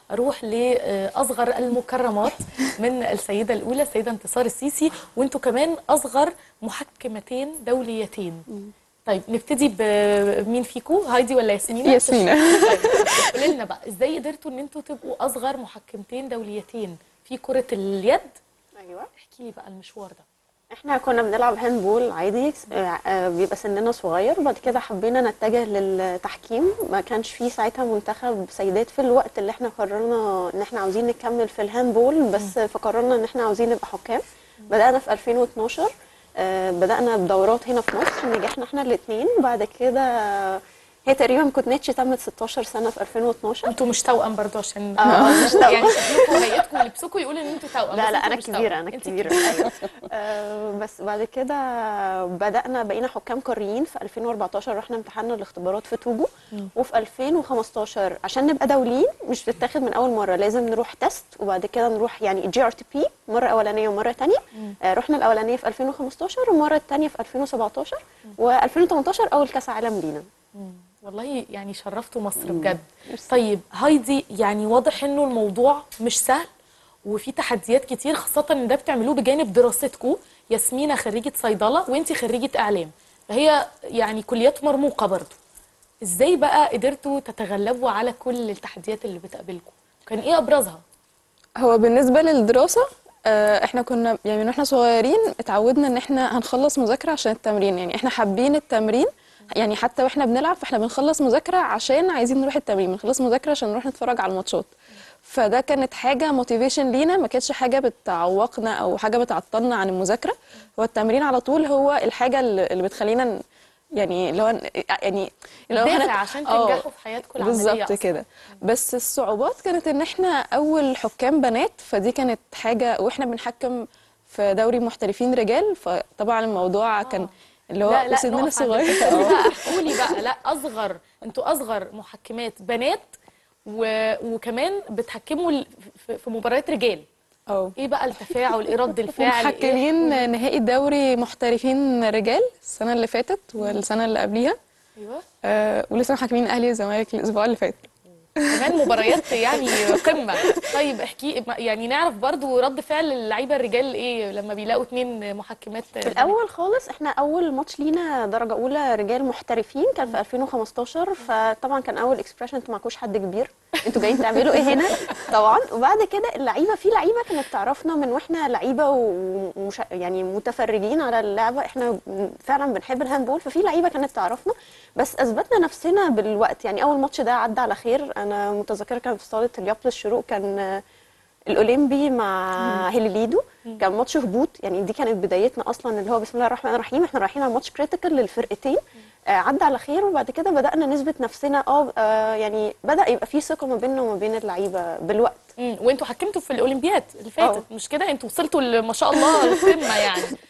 اروح لاصغر المكرمات من السيده الاولى السيده انتصار السيسي وانتوا كمان اصغر محكمتين دوليتين طيب نبتدي بمين فيكو هايدي ولا ياسمينة ياسمينة. طيب قولي لنا بقى ازاي قدرتوا ان انتوا تبقوا اصغر محكمتين دوليتين في كره اليد ايوه احكي لي بقى المشوار ده احنا كنا بنلعب هاندبول عادي آه، آه، بيبقى سننا صغير بعد كده حبينا نتجه للتحكيم ما كانش في ساعتها منتخب سيدات في الوقت اللي احنا قررنا ان احنا عاوزين نكمل في الهاندبول بس فقررنا ان احنا عاوزين نبقى حكام بدأنا في 2012 آه، بدأنا بدورات هنا في مصر نجحنا احنا الاثنين بعد كده هي تقريبا ما كنتش تمت 16 سنه في 2012 انتوا مش توأم برضه عشان اه مش توأم. يعني شكلكم وهيئتكم ولبسكم يقول ان انتوا توأم لا بس لا انتوا انا مش كبيره توأم. انا انت كبيره ايوه آه، بس بعد كده بدانا بقينا حكام قاريين في 2014 رحنا امتحنا الاختبارات في توجو وفي 2015 عشان نبقى دوليين مش بتتاخد من اول مره لازم نروح تيست وبعد كده نروح يعني جي ار تي بي مره اولانيه ومره ثانيه رحنا الاولانيه في 2015 والمره الثانيه في 2017 و2018 اول كاس عالم لينا والله يعني شرفتوا مصر بجد طيب هايدي يعني واضح انه الموضوع مش سهل وفي تحديات كتير خاصة ان ده بتعملوه بجانب دراستكم ياسمينة خريجة صيدلة وانتي خريجة اعلام فهي يعني كليات مرموقة برضو ازاي بقى قدرتوا تتغلبوا على كل التحديات اللي بتقابلكم كان ايه ابرزها هو بالنسبة للدراسة آه، احنا كنا يعني من واحنا صغيرين اتعودنا ان احنا هنخلص مذاكرة عشان التمرين يعني احنا حابين التمرين يعني حتى واحنا بنلعب فاحنا بنخلص مذاكرة عشان عايزين نروح التمرين بنخلص مذاكرة عشان نروح نتفرج على الماتشات فده كانت حاجة موتيفيشن لينا ما كانتش حاجة بتعوقنا او حاجة بتعطلنا عن المذاكرة هو التمرين على طول هو الحاجة اللي اللي بتخلينا ن- يعني اللي هو يعني اللي هو دافع هنت- عشان آه، تنجحوا في حياتكم العملية بالظبط أصلاً. كده بس الصعوبات كانت ان احنا اول حكام بنات فدي كانت حاجه واحنا بنحكم في دوري محترفين رجال فطبعا الموضوع كان اللي هو لا لا سننا نقف عند صغير الحتة دي بقى احكوا لي بقى لا اصغر انتوا اصغر محكمات بنات و... وكمان بتحكموا ال- في- في مباريات رجال اه ايه بقى التفاعل ايه رد الفعل إيه؟ محكمين نهائي دوري محترفين رجال السنه اللي فاتت والسنه اللي قبليها ايوه آه ولسه محكمين الاهلي والزمالك الاسبوع اللي فات كمان مباريات يعني قمه طيب احكي يعني نعرف برضو رد فعل اللعيبه الرجال ايه لما بيلاقوا اتنين محكمات في الاول خالص احنا اول ماتش لينا درجه اولى رجال محترفين كان في 2015 فطبعا كان اول اكسبريشن انتوا معكوش حد كبير انتوا جايين تعملوا ايه هنا طبعا وبعد كده اللعيبه في لعيبه كانت تعرفنا من واحنا لعيبه ومش يعني متفرجين على اللعبه احنا فعلا بنحب الهاندبول ففي لعيبه كانت تعرفنا بس اثبتنا نفسنا بالوقت يعني اول ماتش ده عدى على خير انا متذكره كان في صاله اليابل الشروق كان الاولمبي مع هيليليدو كان ماتش هبوط يعني دي كانت بدايتنا اصلا اللي هو بسم الله الرحمن الرحيم احنا رايحين على ماتش كريتيكال للفرقتين آه عدى على خير وبعد كده بدانا نثبت نفسنا اه آه، يعني بدا يبقى في ثقه ما بيننا وما بين اللعيبه بالوقت مم. وانتوا حكمتوا في الاولمبياد اللي فاتت اه. مش كده انتوا وصلتوا ل- ما شاء الله القمه يعني